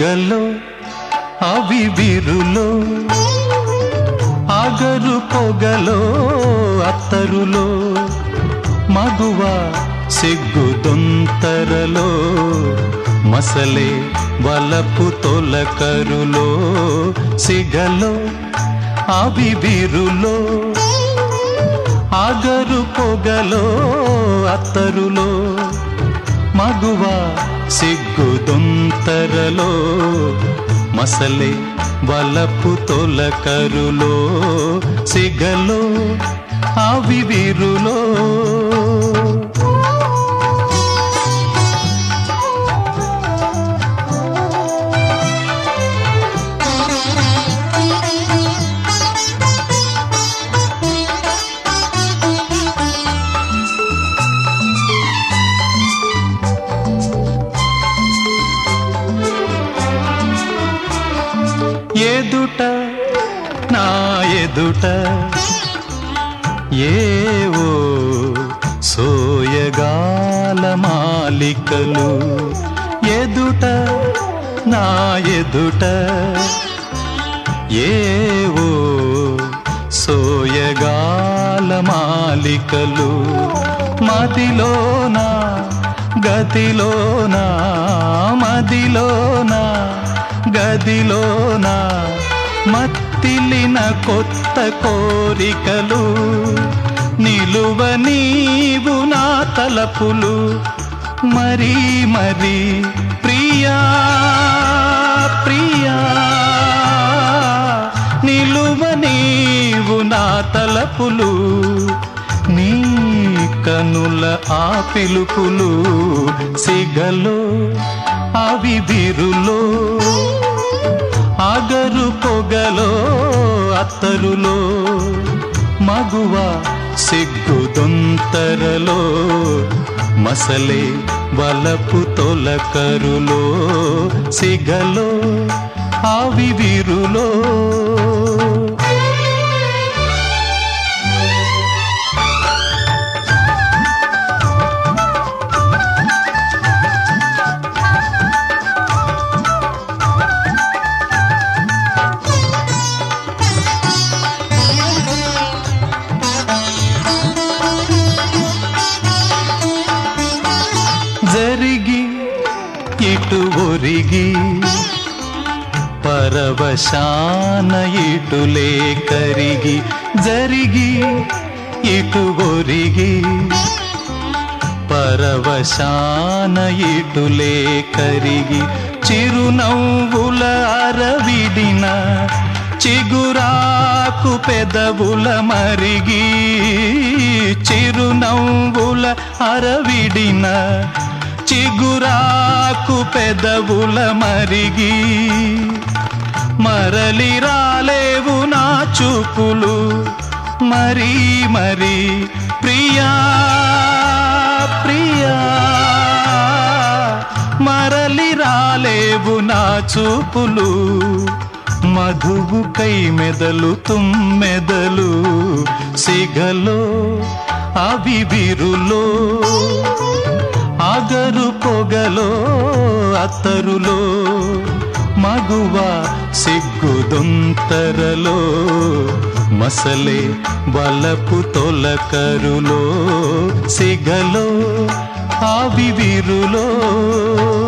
సిగలో అవి బిరులో అగరు పొగలో అత్తరులో మగువ సిగ్గుదొంతరలో మసలే వలపు తొలకరులో సిగలో అవి బిరులో అగరు పొగలో అత్తరులో మగువ సిగ్గుదొంతరలో మసలే వలపు తొలకరులో సిగలో అవి విరులో ఎదుట నా ఎదుట ఏవో సోయగాల మాలికలు ఎదుట నా ఎదుట ఏవో సోయగాల మాలికలు మదిలోనా గతిలోనా మదిలోనా గదిలోనా మత్తిలిన కొత్త కోరికలు నిలువ నీవు నా తలపులు మరీ మరీ ప్రియా ప్రియా నిలువ నీవు నా తలపులు నీ కనుల ఆ పిలుపులు సిగలో అవి బిరులో అగరు పొగలో అత్తరులో మగువ సిగ్గుదొంతరలో మసలే వలపు తొలకరులో సిగలో అవి విరులో జరిగి ఇటు ఒరిగి పరవశాన ఇటులే కరిగి జరిగి ఇటు ఒరిగి పరవశాన ఇటులే కరిగి చిరునవ్వుల అరవిడిన చిగురాకు పెదవుల మరిగి చిరునవ్వుల అరవిడిన చిగురాకు పెదవుల మరిగి మరలి రాలేవు నా చూపులు మరీ మరీ ప్రియా ప్రియా మరలి రాలేవు నా చూపులు మధువు కై మెదలు తుమ్మెదలు సిగలో అవి బిరులో అగరు పొగలో అత్తరులో మగువ సిగ్గుదొంతరలో మసలే వలపు తొలకరులో సిగలో ఆవి విరులో